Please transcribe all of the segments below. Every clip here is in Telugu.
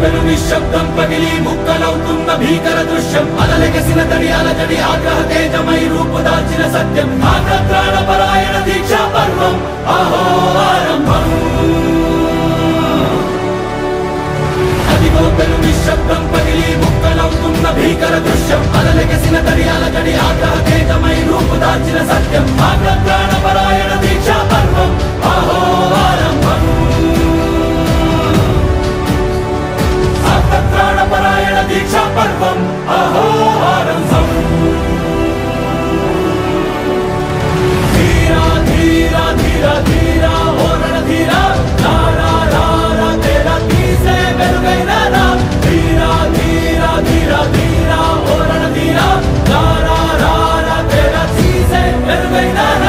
అదిగోపెను నిశ్శబ్దం పగిలి ముక్కలవుతున్న భీకర దృశ్యం అలలెగసిన తడి అలజడి ఆగ్రహ తేజమై రూపు దాల్చిన సత్యం ఆగ్రత్రాణ పరాయణ దీక్షా పర్వం అహో ఆరంభం అదిగోపెను నిశ్శబ్దం పగిలి ముక్కలవుతున్న భీకర దృశ్యం అలలెగసిన తడి అలజడి ఆగ్రహ తేజమై రూపు దాల్చిన సత్యం ఆగ్రత్రాణ పరాయణ దీక్షా పర్వం అహో ఆరంభం ఆగ్రత్రాణపరాయణ దీక్షా పర్వం అహో ఆరంభం ధీరా ధీరా ధీరా ధీరా ఓరణ ధీరా రారా రారా తేరా తీసే వెలుగైన రా ధీరా ధీరా ధీరా ధీరా ఓరణ ధీరా రారా రారా తేరా తీసే వెలుగైన రా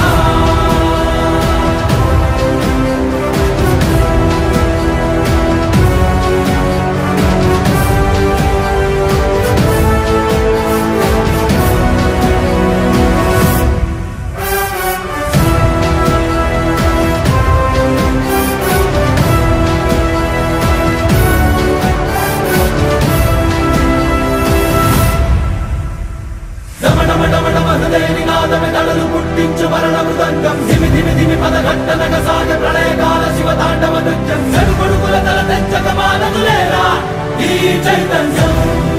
డమడమడమడమ హృదయ నినాదమే దడలు పుట్టించు మరణ మృదంగం ధిమి ధిమి ధిమి పదఘట్టనగ సాగ ప్రళయకాల శివ తాండవ నృత్యం చెరుకొడుకుల తల తెంచక మానదులేరా ఈ చైతన్యం